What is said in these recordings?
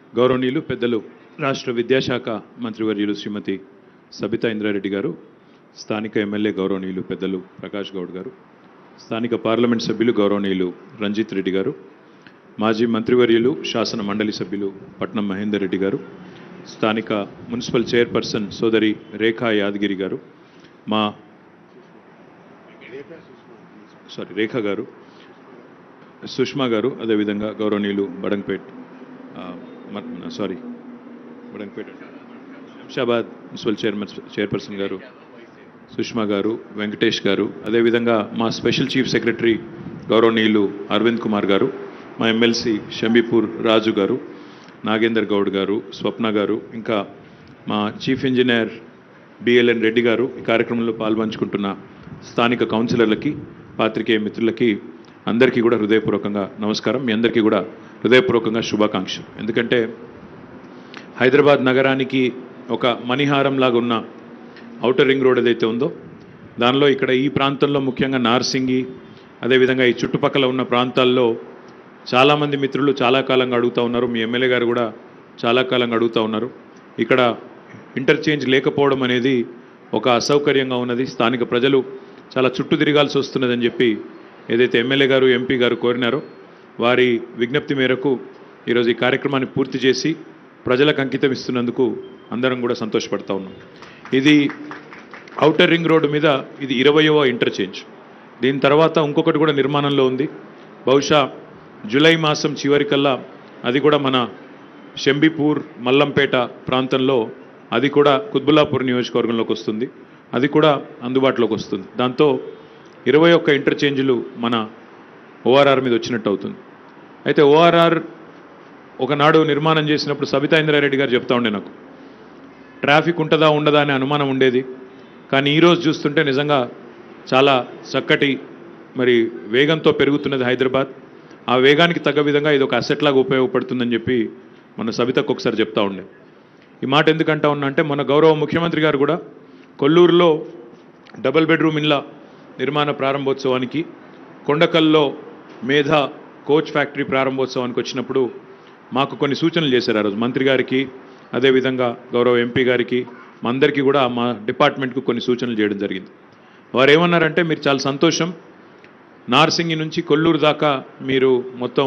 గౌరవనీయులు పెద్దలు రాష్ట్ర విద్యాశాఖ మంత్రివర్యులు శ్రీమతి సబితా ఇంద్రారెడ్డి గారు స్థానిక ఎమ్మెల్యే గౌరవనీయులు పెద్దలు ప్రకాష్ గౌడ్ గారు స్థానిక పార్లమెంట్ సభ్యులు గౌరవనీయులు రంజిత్ రెడ్డి గారు మాజీ మంత్రివర్యులు శాసన మండలి సభ్యులు పట్నం మహేందర్ రెడ్డి గారు స్థానిక మున్సిపల్ చైర్పర్సన్ సోదరి రేఖా యాదగిరి గారు మా సారీ రేఖ గారు సుష్మా గారు అదేవిధంగా గౌరవనీయులు బడంగ్పేట్ ఆ, మ- sorry Badangpet Shamshabad municipal chairman chairperson గారు సుష్మా గారు వెంకటేష్ గారు అదేవిధంగా మా స్పెషల్ చీఫ్ సెక్రటరీ గౌరవనీయులు అరవింద్ కుమార్ గారు మా ఎమ్మెల్సీ షంబీపూర్ రాజు గారు నాగేందర్ గౌడ్ గారు స్వప్న గారు ఇంకా మా చీఫ్ ఇంజనీర్ బిఎల్ఎన్ రెడ్డి గారు ఈ కార్యక్రమంలో పాల్పంచుకుంటున్న స్థానిక కౌన్సిలర్లకి పాత్రికేయ మిత్రులకి అందరికీ కూడా హృదయపూర్వకంగా నమస్కారం మీ అందరికీ కూడా హృదయపూర్వకంగా శుభాకాంక్షలు ఎందుకంటే హైదరాబాద్ నగరానికి ఒక మణిహారం లాగా ఉన్న ఔటర్ రింగ్ రోడ్ ఏదైతే ఉందో దానిలో ఇక్కడ ఈ ప్రాంతంలో ముఖ్యంగా నార్సింగి అదేవిధంగా ఈ చుట్టుపక్కల ఉన్న ప్రాంతాల్లో చాలామంది మిత్రులు చాలా కాలంగా అడుగుతూ ఉన్నారు మీ ఎమ్మెల్యే గారు కూడా చాలా కాలంగా అడుగుతూ ఉన్నారు ఇక్కడ ఇంటర్చేంజ్ లేకపోవడం అనేది ఒక అసౌకర్యంగా ఉన్నది స్థానిక ప్రజలు చాలా చుట్టూ తిరగాల్సి వస్తున్నదని చెప్పి ఏదైతే ఎమ్మెల్యే గారు ఎంపీ గారు కోరినారో వారి విజ్ఞప్తి మేరకు ఈరోజు ఈ కార్యక్రమాన్ని పూర్తి చేసి ప్రజలకు అంకితం ఇస్తున్నందుకు అందరం కూడా సంతోషపడతా ఉన్నాం ఇది ఔటర్ రింగ్ రోడ్డు మీద ఇది ఇరవయవ ఇంటర్చేంజ్ దీని తర్వాత ఇంకొకటి కూడా నిర్మాణంలో ఉంది బహుశా జూలై మాసం చివరికల్లా అది కూడా మన షంబీపూర్ మల్లంపేట ప్రాంతంలో అది కూడా కుత్బుల్లాపూర్ నియోజకవర్గంలోకి వస్తుంది అది కూడా అందుబాటులోకి వస్తుంది దాంతో ఇరవై ఒక్క ఇంటర్చేంజ్లు మన ఓఆర్ఆర్ మీద వచ్చినట్టు అవుతుంది అయితే ఓఆర్ఆర్ ఒకనాడు నిర్మాణం చేసినప్పుడు సబితా ఇంద్రారెడ్డి గారు చెప్తా ఉండే నాకు ట్రాఫిక్ ఉంటుందా ఉండదా అనే అనుమానం ఉండేది కానీ ఈరోజు చూస్తుంటే నిజంగా చాలా చక్కటి మరి వేగంతో పెరుగుతున్నది హైదరాబాద్ ఆ వేగానికి తగ్గ విధంగా ఇది ఒక అసెట్ లాగా ఉపయోగపడుతుందని చెప్పి మన సబితకు ఒకసారి చెప్తా ఉండే ఈ మాట ఎందుకంటా ఉన్నా అంటే మన గౌరవ ముఖ్యమంత్రి గారు కూడా కొల్లూరులో డబుల్ బెడ్రూమ్ ఇళ్ళ నిర్మాణ ప్రారంభోత్సవానికి కొండకల్లో మేధ కోచ్ ఫ్యాక్టరీ ప్రారంభోత్సవానికి వచ్చినప్పుడు మాకు కొన్ని సూచనలు చేశారు ఆ రోజు మంత్రి గారికి అదేవిధంగా గౌరవ ఎంపీ గారికి మా అందరికీ కూడా మా డిపార్ట్మెంట్కు కొన్ని సూచనలు చేయడం జరిగింది వారు ఏమన్నారంటే మీరు చాలా సంతోషం నార్సింగి నుంచి కొల్లూరు దాకా మీరు మొత్తం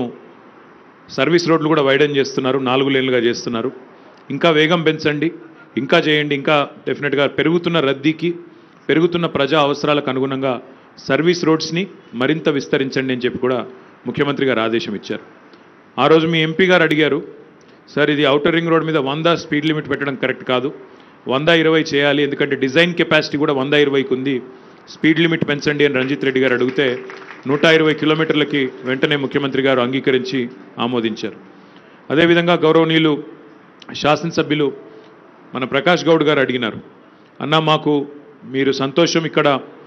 సర్వీస్ రోడ్లు కూడా వైడన్ చేస్తున్నారు నాలుగు లేన్లుగా చేస్తున్నారు ఇంకా వేగం పెంచండి ఇంకా చేయండి ఇంకా డెఫినెట్గా పెరుగుతున్న రద్దీకి పెరుగుతున్న ప్రజా అవసరాలకు అనుగుణంగా సర్వీస్ రోడ్స్ని మరింత విస్తరించండి అని చెప్పి కూడా ముఖ్యమంత్రి గారు ఆదేశం ఇచ్చారు ఆ రోజు మీ ఎంపీ గారు అడిగారు సార్ ఇది ఔటర్ రింగ్ రోడ్ మీద వంద స్పీడ్ లిమిట్ పెట్టడం కరెక్ట్ కాదు వంద ఇరవై చేయాలి ఎందుకంటే డిజైన్ కెపాసిటీ కూడా వంద ఇరవైకి ఉంది స్పీడ్ లిమిట్ పెంచండి అని రంజిత్ రెడ్డి గారు అడిగితే నూట ఇరవై కిలోమీటర్లకి వెంటనే ముఖ్యమంత్రి గారు అంగీకరించి ఆమోదించారు అదేవిధంగా గౌరవనీయులు శాసనసభ్యులు మన ప్రకాష్ గౌడ్ గారు అడిగినారు అన్న మాకు మీరు సంతోషం ఇక్కడ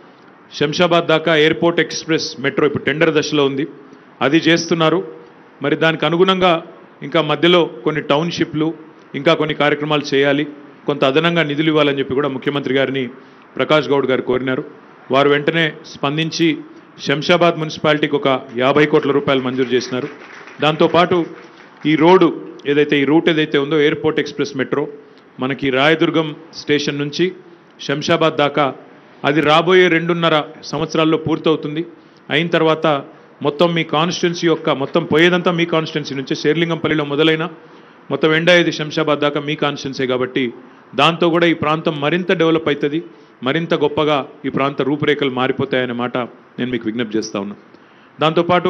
శంషాబాద్ దాకా ఎయిర్పోర్ట్ ఎక్స్ప్రెస్ మెట్రో ఇప్పుడు టెండర్ దశలో ఉంది అది చేస్తున్నారు మరి దానికి అనుగుణంగా ఇంకా మధ్యలో కొన్ని టౌన్షిప్లు ఇంకా కొన్ని కార్యక్రమాలు చేయాలి కొంత అదనంగా నిధులు ఇవ్వాలని చెప్పి కూడా ముఖ్యమంత్రి గారిని ప్రకాష్ గౌడ్ గారు కోరినారు వారు వెంటనే స్పందించి శంషాబాద్ మున్సిపాలిటీకి ఒక యాభై కోట్ల రూపాయలు మంజూరు చేసినారు దాంతోపాటు ఈ రోడ్డు ఏదైతే ఈ రూట్ ఏదైతే ఉందో ఎయిర్పోర్ట్ ఎక్స్ప్రెస్ మెట్రో మనకి రాయదుర్గం స్టేషన్ నుంచి శంషాబాద్ దాకా అది రాబోయే రెండున్నర సంవత్సరాల్లో పూర్తవుతుంది అయిన తర్వాత మొత్తం మీ కాన్స్టిట్యున్సీ యొక్క మొత్తం పోయేదంతా మీ కాన్స్టిట్యున్సీ నుంచి శేర్లింగంపల్లిలో మొదలైన మొత్తం ఎండ ఇది శంషాబాద్ దాకా మీ కాన్స్టిట్యున్సీ కాబట్టి దాంతో కూడా ఈ ప్రాంతం మరింత డెవలప్ అవుతుంది మరింత గొప్పగా ఈ ప్రాంత రూపురేఖలు మారిపోతాయనే మాట నేను మీకు విజ్ఞప్తి చేస్తా ఉన్నా దాంతోపాటు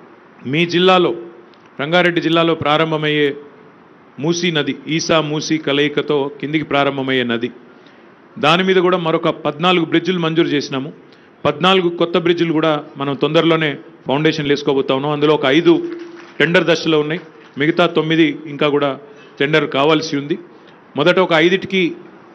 మీ జిల్లాలో రంగారెడ్డి జిల్లాలో ప్రారంభమయ్యే మూసీ నది ఈసా మూసీ కలయికతో కిందికి ప్రారంభమయ్యే నది దాని మీద కూడా మరొక పద్నాలుగు బ్రిడ్జిలు మంజూరు చేసినాము పద్నాలుగు కొత్త బ్రిడ్జిలు కూడా మనం తొందరలోనే ఫౌండేషన్లు వేసుకోబోతా ఉన్నాం అందులో ఒక ఐదు టెండర్ దశలో ఉన్నాయి మిగతా తొమ్మిది ఇంకా కూడా టెండర్ కావాల్సి ఉంది మొదట ఒక ఐదిటికి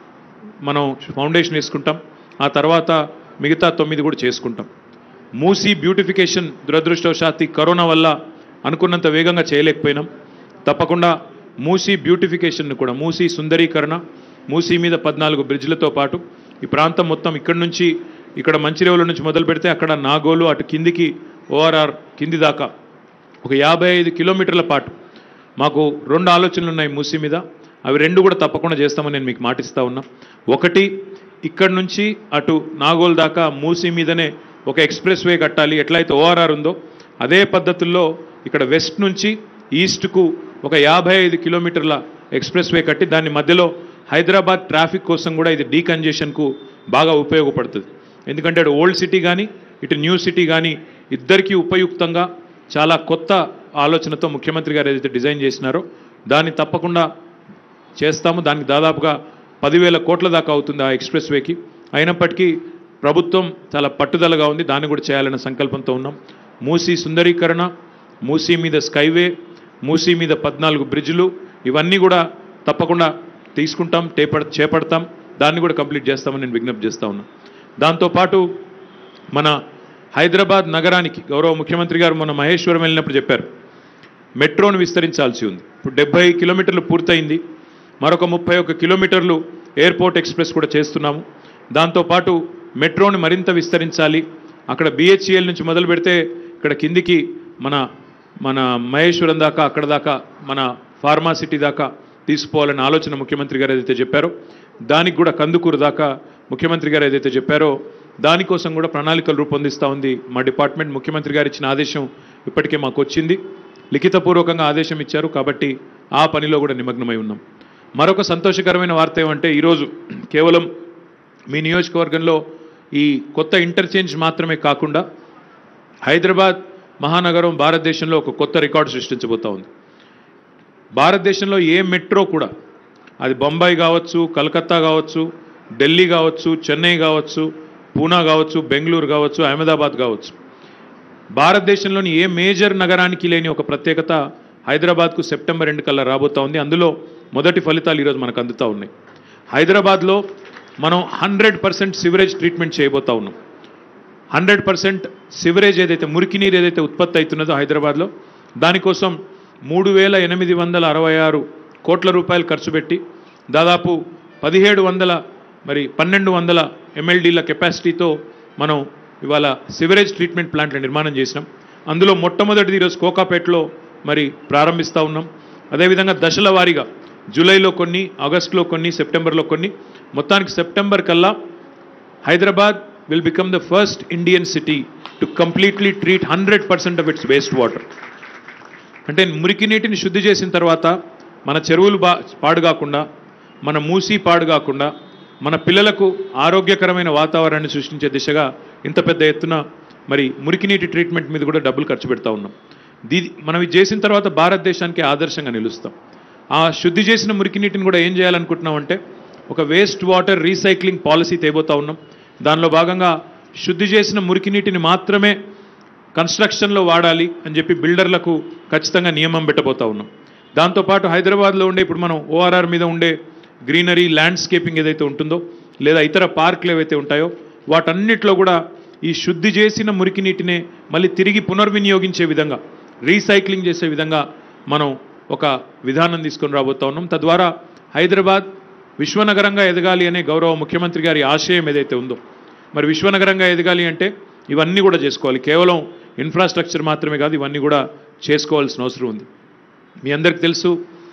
మనం ఫౌండేషన్ వేసుకుంటాం ఆ తర్వాత మిగతా తొమ్మిది కూడా చేసుకుంటాం మూసీ బ్యూటిఫికేషన్ దురదృష్టవశాత్తు ఈ కరోనా వల్ల అనుకున్నంత వేగంగా చేయలేకపోయినాం తప్పకుండా మూసీ బ్యూటిఫికేషన్ కూడా మూసీ సుందరీకరణ మూసీ మీద పద్నాలుగు బ్రిడ్జ్లతో పాటు ఈ ప్రాంతం మొత్తం ఇక్కడి నుంచి ఇక్కడ మంచిరేవుల నుంచి మొదలు పెడితే అక్కడ నాగోలు అటు కిందికి ఓఆర్ఆర్ కింది దాకా ఒక యాభై ఐదు కిలోమీటర్ల పాటు మాకు రెండు ఆలోచనలు ఉన్నాయి మూసీ మీద అవి రెండు కూడా తప్పకుండా చేస్తామని నేను మీకు మాటిస్తా ఉన్నా ఒకటి ఇక్కడ నుంచి అటు నాగోల్ దాకా మూసీ మీదనే ఒక ఎక్స్ప్రెస్ వే కట్టాలి ఎట్లయితే ఓఆర్ఆర్ ఉందో అదే పద్ధతుల్లో ఇక్కడ వెస్ట్ నుంచి ఈస్ట్కు ఒక యాభై ఐదు కిలోమీటర్ల ఎక్స్ప్రెస్ వే కట్టి దాని మధ్యలో హైదరాబాద్ ట్రాఫిక్ కోసం కూడా ఇది డీకంజెషన్కు బాగా ఉపయోగపడుతుంది ఎందుకంటే అటు ఓల్డ్ సిటీ కానీ ఇటు న్యూ సిటీ కానీ ఇద్దరికీ ఉపయుక్తంగా చాలా కొత్త ఆలోచనతో ముఖ్యమంత్రి గారు ఏదైతే డిజైన్ చేసినారో దాన్ని తప్పకుండా చేస్తాము దానికి దాదాపుగా పదివేల కోట్ల దాకా అవుతుంది ఆ ఎక్స్ప్రెస్ వేకి అయినప్పటికీ ప్రభుత్వం చాలా పట్టుదలగా ఉంది దాన్ని కూడా చేయాలనే సంకల్పంతో ఉన్నాం మూసీ సుందరీకరణ మూసీ మీద స్కైవే మూసీ మీద పద్నాలుగు బ్రిడ్జ్లు ఇవన్నీ కూడా తప్పకుండా తీసుకుంటాం టేపడ చేపడతాం దాన్ని కూడా కంప్లీట్ చేస్తామని నేను విజ్ఞప్తి చేస్తా ఉన్నా దాంతోపాటు మన హైదరాబాద్ నగరానికి గౌరవ ముఖ్యమంత్రి గారు మన మహేశ్వరం వెళ్ళినప్పుడు చెప్పారు మెట్రోను విస్తరించాల్సి ఉంది ఇప్పుడు డెబ్బై కిలోమీటర్లు పూర్తయింది మరొక ముప్పై ఒక్క కిలోమీటర్లు ఎయిర్పోర్ట్ ఎక్స్ప్రెస్ కూడా చేస్తున్నాము దాంతోపాటు మెట్రోని మరింత విస్తరించాలి అక్కడ బిహెచ్ఈఎల్ నుంచి మొదలు పెడితే ఇక్కడ కిందికి మన మన మహేశ్వరం దాకా అక్కడ దాకా మన ఫార్మాసిటీ దాకా తీసుకుపోవాలనే ఆలోచన ముఖ్యమంత్రి గారు ఏదైతే చెప్పారో దానికి కూడా కందుకూరు దాకా ముఖ్యమంత్రి గారు ఏదైతే చెప్పారో దానికోసం కూడా ప్రణాళికలు రూపొందిస్తూ ఉంది మా డిపార్ట్మెంట్ ముఖ్యమంత్రి గారు ఇచ్చిన ఆదేశం ఇప్పటికే మాకు వచ్చింది లిఖితపూర్వకంగా ఆదేశం ఇచ్చారు కాబట్టి ఆ పనిలో కూడా నిమగ్నమై ఉన్నాం మరొక సంతోషకరమైన వార్త ఏమంటే ఈరోజు కేవలం మీ నియోజకవర్గంలో ఈ కొత్త ఇంటర్చేంజ్ మాత్రమే కాకుండా హైదరాబాద్ మహానగరం భారతదేశంలో ఒక కొత్త రికార్డు సృష్టించబోతా ఉంది భారతదేశంలో ఏ మెట్రో కూడా అది బొంబాయి కావచ్చు కలకత్తా కావచ్చు ఢిల్లీ కావచ్చు చెన్నై కావచ్చు పూనా కావచ్చు బెంగళూరు కావచ్చు అహ్మదాబాద్ కావచ్చు భారతదేశంలోని ఏ మేజర్ నగరానికి లేని ఒక ప్రత్యేకత హైదరాబాద్కు సెప్టెంబర్ రెండు కల్లా రాబోతా ఉంది అందులో మొదటి ఫలితాలు ఈరోజు మనకు అందుతూ ఉన్నాయి హైదరాబాద్లో మనం హండ్రెడ్ పర్సెంట్ సివరేజ్ ట్రీట్మెంట్ చేయబోతా ఉన్నాం హండ్రెడ్ పర్సెంట్ సివరేజ్ ఏదైతే మురికి నీరు ఏదైతే ఉత్పత్తి అవుతున్నదో హైదరాబాద్లో దానికోసం మూడు వేల ఎనిమిది వందల అరవై ఆరు కోట్ల రూపాయలు ఖర్చు పెట్టి దాదాపు పదిహేడు వందల మరి పన్నెండు వందల ఎంఎల్డీల కెపాసిటీతో మనం ఇవాళ సివరేజ్ ట్రీట్మెంట్ ప్లాంట్ల నిర్మాణం చేసినాం అందులో మొట్టమొదటిది ఈరోజు కోకాపేటలో మరి ప్రారంభిస్తూ ఉన్నాం అదేవిధంగా దశల వారీగా జూలైలో కొన్ని ఆగస్టులో కొన్ని సెప్టెంబర్లో కొన్ని మొత్తానికి సెప్టెంబర్ కల్లా Hyderabad will become the first Indian city to completely treat hundred percent of its waste water అంటే మురికి నీటిని శుద్ధి చేసిన తర్వాత మన చెరువులు బా పాడు కాకుండా మన మూసి పాడు కాకుండా మన పిల్లలకు ఆరోగ్యకరమైన వాతావరణాన్ని సృష్టించే దిశగా ఇంత పెద్ద ఎత్తున మరి మురికి నీటి ట్రీట్మెంట్ మీద కూడా డబ్బులు ఖర్చు పెడతా ఉన్నాం దీ మనం ఇది చేసిన తర్వాత భారతదేశానికి ఆదర్శంగా నిలుస్తాం ఆ శుద్ధి చేసిన మురికి నీటిని కూడా ఏం చేయాలనుకుంటున్నాం అంటే ఒక వేస్ట్ వాటర్ రీసైక్లింగ్ పాలసీ తేబోతా ఉన్నాం దానిలో భాగంగా శుద్ధి చేసిన మురికి నీటిని మాత్రమే కన్స్ట్రక్షన్లో వాడాలి అని చెప్పి బిల్డర్లకు ఖచ్చితంగా నియమం పెట్టబోతా ఉన్నాం దాంతోపాటు హైదరాబాద్లో ఉండే ఇప్పుడు మనం ఓఆర్ఆర్ మీద ఉండే గ్రీనరీ ల్యాండ్స్కేపింగ్ ఏదైతే ఉంటుందో లేదా ఇతర పార్కులు ఏవైతే ఉంటాయో వాటన్నిటిలో కూడా ఈ శుద్ధి చేసిన మురికి నీటినే మళ్ళీ తిరిగి పునర్వినియోగించే విధంగా రీసైక్లింగ్ చేసే విధంగా మనం ఒక విధానం తీసుకొని రాబోతా ఉన్నాం తద్వారా హైదరాబాద్ విశ్వనగరంగా ఎదగాలి అనే గౌరవ ముఖ్యమంత్రి గారి ఆశయం ఏదైతే ఉందో మరి విశ్వనగరంగా ఎదగాలి అంటే ఇవన్నీ కూడా చేసుకోవాలి కేవలం ఇన్ఫ్రాస్ట్రక్చర్ మాత్రమే కాదు ఇవన్నీ కూడా చేసుకోవాల్సిన అవసరం ఉంది మీ అందరికి తెలుసు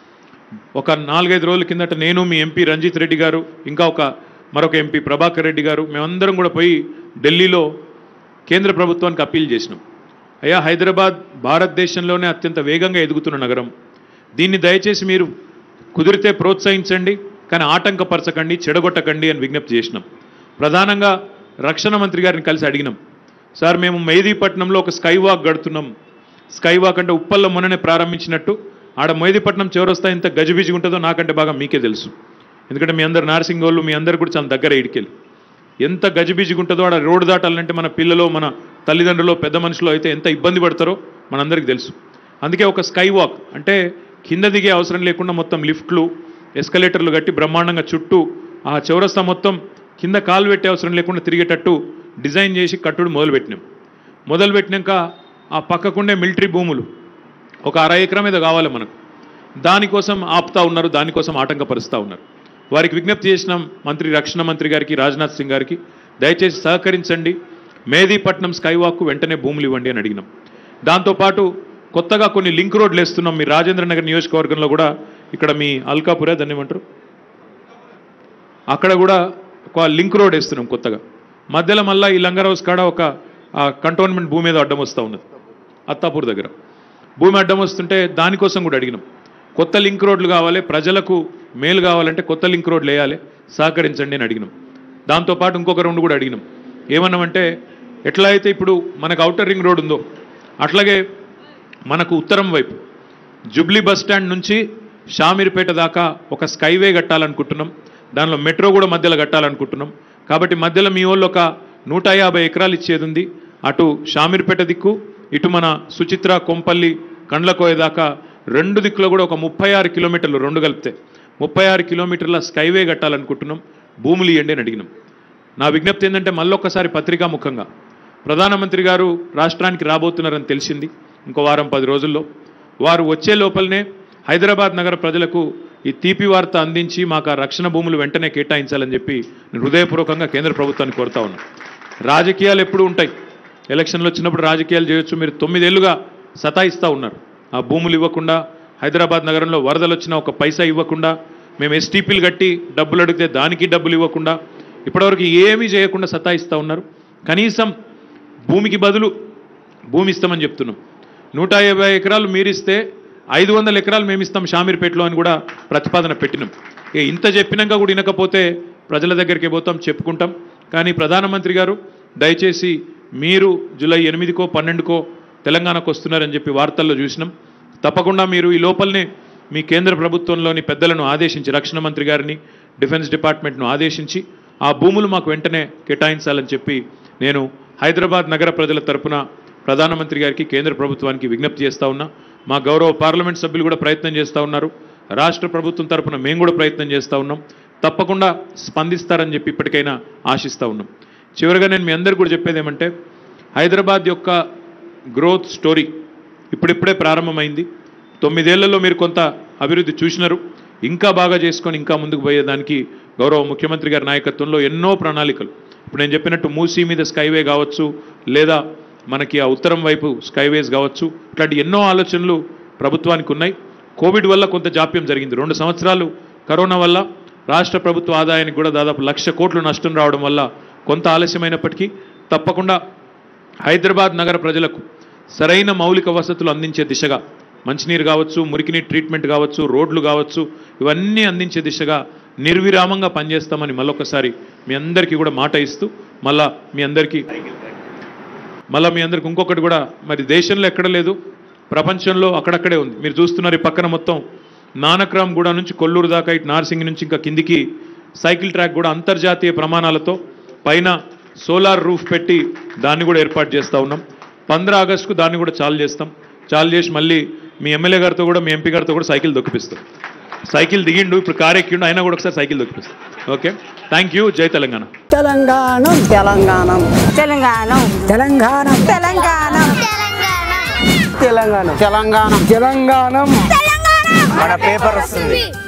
ఒక నాలుగైదు రోజుల కిందట నేను మీ ఎంపీ రంజిత్ రెడ్డి గారు ఇంకా ఒక మరొక ఎంపీ ప్రభాకర్ రెడ్డి గారు మేమందరం కూడా పోయి ఢిల్లీలో కేంద్ర ప్రభుత్వానికి అప్పీల్ చేసినాం అయ్యా హైదరాబాద్ భారతదేశంలోనే అత్యంత వేగంగా ఎదుగుతున్న నగరం దీన్ని దయచేసి మీరు కుదిరితే ప్రోత్సహించండి కానీ ఆటంకపరచకండి చెడగొట్టకండి అని విజ్ఞప్తి చేసినాం ప్రధానంగా రక్షణ మంత్రి గారిని కలిసి అడిగినాం సార్ మేము మెహదీపట్నంలో ఒక స్కై వాక్ గడుతున్నాం స్కై వాక్ అంటే ఉప్పల్లో మొన్ననే ప్రారంభించినట్టు ఆడ మెహదీపట్నం చివరొస్తా ఎంత గజిబిజిగా ఉంటుందో నాకంటే బాగా మీకే తెలుసు ఎందుకంటే మీ అందరు నార్సింగ్ వాళ్ళు మీ అందరు కూడా చాలా దగ్గర ఇడికెళ్ళి ఎంత గజిబిజిగా ఉంటుందో ఆడ రోడ్డు దాటాలంటే మన పిల్లలు మన తల్లిదండ్రులు పెద్ద మనుషులు అయితే ఎంత ఇబ్బంది పడతారో మనందరికీ తెలుసు అందుకే ఒక స్కై వాక్ అంటే కింద దిగే అవసరం లేకుండా మొత్తం లిఫ్ట్లు ఎస్కలేటర్లు కట్టి బ్రహ్మాండంగా చుట్టూ ఆ చౌరస్తా మొత్తం కింద కాలు పెట్టే అవసరం లేకుండా తిరిగేటట్టు డిజైన్ చేసి కట్టుడు మొదలుపెట్టినాం మొదలుపెట్టినాక ఆ పక్కకుండే మిలిటరీ భూములు ఒక అర ఎకరం మీద కావాలి మనకు దానికోసం ఆపుతా ఉన్నారు దానికోసం ఆటంకపరుస్తూ ఉన్నారు వారికి విజ్ఞప్తి చేసినాం మంత్రి రక్షణ మంత్రి గారికి రాజ్నాథ్ సింగ్ గారికి దయచేసి సహకరించండి మేదీపట్నం స్కై వాక్కు వెంటనే భూములు ఇవ్వండి అని అడిగినాం దాంతోపాటు కొత్తగా కొన్ని లింక్ రోడ్లు వేస్తున్నాం మీ రాజేంద్ర నగర్ నియోజకవర్గంలో కూడా ఇక్కడ మీ అల్కాపురే దాన్ని ఏమంటారు అక్కడ కూడా ఒక లింక్ రోడ్ వేస్తున్నాం కొత్తగా మధ్యలో మళ్ళీ ఈ లంగర్ హౌస్ కాడ ఒక కంటోన్మెంట్ భూమి మీద అడ్డం వస్తూ ఉన్నది అత్తాపూర్ దగ్గర భూమి అడ్డం వస్తుంటే దానికోసం కూడా అడిగినాం కొత్త లింక్ రోడ్లు కావాలి ప్రజలకు మేలు కావాలంటే కొత్త లింక్ రోడ్లు వేయాలి సహకరించండి అని అడిగినాం దాంతోపాటు ఇంకొక రెండు కూడా అడిగినాం ఏమన్నామంటే ఎట్లా అయితే ఇప్పుడు మనకు అవుటర్ రింగ్ రోడ్ ఉందో అట్లాగే మనకు ఉత్తరం వైపు జుబ్లీ బస్ స్టాండ్ నుంచి షామీర్పేట దాకా ఒక స్కైవే కట్టాలనుకుంటున్నాం దానిలో మెట్రో కూడా మధ్యలో కట్టాలనుకుంటున్నాం కాబట్టి మధ్యలో మీ వాళ్ళు ఒక నూట యాభై ఎకరాలు ఇచ్చేది ఉంది అటు షామీర్పేట దిక్కు ఇటు మన సుచిత్ర కొంపల్లి కండ్లకోయ దాకా రెండు దిక్కులో కూడా ఒక ముప్పై ఆరు కిలోమీటర్లు రెండు కలిపితే ముప్పై ఆరు కిలోమీటర్ల స్కైవే కట్టాలనుకుంటున్నాం భూములు ఇవ్వండి అని అడిగినాం నా విజ్ఞప్తి ఏంటంటే మళ్ళొక్కసారి పత్రికా ముఖంగా ప్రధానమంత్రి గారు రాష్ట్రానికి రాబోతున్నారని తెలిసింది ఇంకో వారం పది రోజుల్లో వారు వచ్చే లోపలనే హైదరాబాద్ నగర ప్రజలకు ఈ తీపి వార్త అందించి మాకు ఆ రక్షణ భూములు వెంటనే కేటాయించాలని చెప్పి నేను హృదయపూర్వకంగా కేంద్ర ప్రభుత్వాన్ని కోరుతా ఉన్నా రాజకీయాలు ఎప్పుడు ఉంటాయి ఎలక్షన్లు వచ్చినప్పుడు రాజకీయాలు చేయొచ్చు మీరు తొమ్మిదేళ్లుగా సతాయిస్తూ ఉన్నారు ఆ భూములు ఇవ్వకుండా హైదరాబాద్ నగరంలో వరదలు వచ్చినా ఒక పైసా ఇవ్వకుండా మేము ఎస్టీపీలు కట్టి డబ్బులు అడిగితే దానికి డబ్బులు ఇవ్వకుండా ఇప్పటివరకు ఏమీ చేయకుండా సతాయిస్తూ ఉన్నారు కనీసం భూమికి బదులు భూమి ఇస్తామని చెప్తున్నాం నూట యాభై ఎకరాలు మీరిస్తే ఐదు వందల ఎకరాలు మేము ఇస్తాం షామీర్పేటలో అని కూడా ప్రతిపాదన పెట్టినాం ఇక ఇంత చెప్పినాక కూడా వినకపోతే ప్రజల దగ్గరికి పోతాం చెప్పుకుంటాం కానీ ప్రధానమంత్రి గారు దయచేసి మీరు జూలై ఎనిమిదికో పన్నెండుకో తెలంగాణకు వస్తున్నారని చెప్పి వార్తల్లో చూసినాం తప్పకుండా మీరు ఈ లోపలనే మీ కేంద్ర ప్రభుత్వంలోని పెద్దలను ఆదేశించి రక్షణ మంత్రి గారిని డిఫెన్స్ డిపార్ట్మెంట్ను ఆదేశించి ఆ భూములు మాకు వెంటనే కేటాయించాలని చెప్పి నేను హైదరాబాద్ నగర ప్రజల తరపున ప్రధానమంత్రి గారికి కేంద్ర ప్రభుత్వానికి విజ్ఞప్తి చేస్తా ఉన్నా మా గౌరవ పార్లమెంట్ సభ్యులు కూడా ప్రయత్నం చేస్తూ ఉన్నారు రాష్ట్ర ప్రభుత్వం తరపున మేము కూడా ప్రయత్నం చేస్తూ ఉన్నాం తప్పకుండా స్పందిస్తారని చెప్పి ఇప్పటికైనా ఆశిస్తూ ఉన్నాం చివరిగా నేను మీ అందరికీ కూడా చెప్పేది ఏమంటే హైదరాబాద్ యొక్క గ్రోత్ స్టోరీ ఇప్పుడిప్పుడే ప్రారంభమైంది తొమ్మిదేళ్లలో మీరు కొంత అభివృద్ధి చూసినారు ఇంకా బాగా చేసుకొని ఇంకా ముందుకు పోయేదానికి గౌరవ ముఖ్యమంత్రి గారి నాయకత్వంలో ఎన్నో ప్రణాళికలు ఇప్పుడు నేను చెప్పినట్టు మూసీ మీద స్కైవే కావచ్చు లేదా మనకి ఆ ఉత్తరం వైపు స్కైవేస్ కావచ్చు ఇట్లాంటి ఎన్నో ఆలోచనలు ప్రభుత్వానికి ఉన్నాయి కోవిడ్ వల్ల కొంత జాప్యం జరిగింది రెండు సంవత్సరాలు కరోనా వల్ల రాష్ట్ర ప్రభుత్వ ఆదాయానికి కూడా దాదాపు లక్ష కోట్లు నష్టం రావడం వల్ల కొంత ఆలస్యమైనప్పటికీ తప్పకుండా హైదరాబాద్ నగర ప్రజలకు సరైన మౌలిక వసతులు అందించే దిశగా మంచినీరు కావచ్చు మురికినీరు ట్రీట్మెంట్ కావచ్చు రోడ్లు కావచ్చు ఇవన్నీ అందించే దిశగా నిర్విరామంగా పనిచేస్తామని మళ్ళొకసారి మీ అందరికీ కూడా మాట ఇస్తూ మళ్ళా మీ అందరికీ మళ్ళీ మీ అందరికి ఇంకొకటి కూడా మరి దేశంలో ఎక్కడ లేదు ప్రపంచంలో అక్కడక్కడే ఉంది మీరు చూస్తున్నారు ఈ పక్కన మొత్తం నానక్రామ్ గూడ నుంచి కొల్లూరు దాకా ఇటు నార్సింగ్ నుంచి ఇంకా కిందికి సైకిల్ ట్రాక్ కూడా అంతర్జాతీయ ప్రమాణాలతో పైన సోలార్ రూఫ్ పెట్టి దాన్ని కూడా ఏర్పాటు చేస్తూ ఉన్నాం పంద్రా ఆగస్టుకు దాన్ని కూడా చాలు చేస్తాం చాలు చేసి మళ్ళీ మీ ఎమ్మెల్యే గారితో కూడా మీ ఎంపీ గారితో కూడా సైకిల్ దొక్కిపిస్తాం సైకిల్ దిగిండు ఇప్పుడు కార్ ఎక్కిండు అయినా కూడా ఒకసారి సైకిల్ దొక్కిపిస్తాం ఓకే థ్యాంక్ యూ జై తెలంగాణ తెలంగాణం తెలంగాణం తెలంగాణ తెలంగాణం తెలంగాణ తెలంగాణం తెలంగాణం తెలంగాణం తెలంగాణ మన పేపర్ వస్తుంది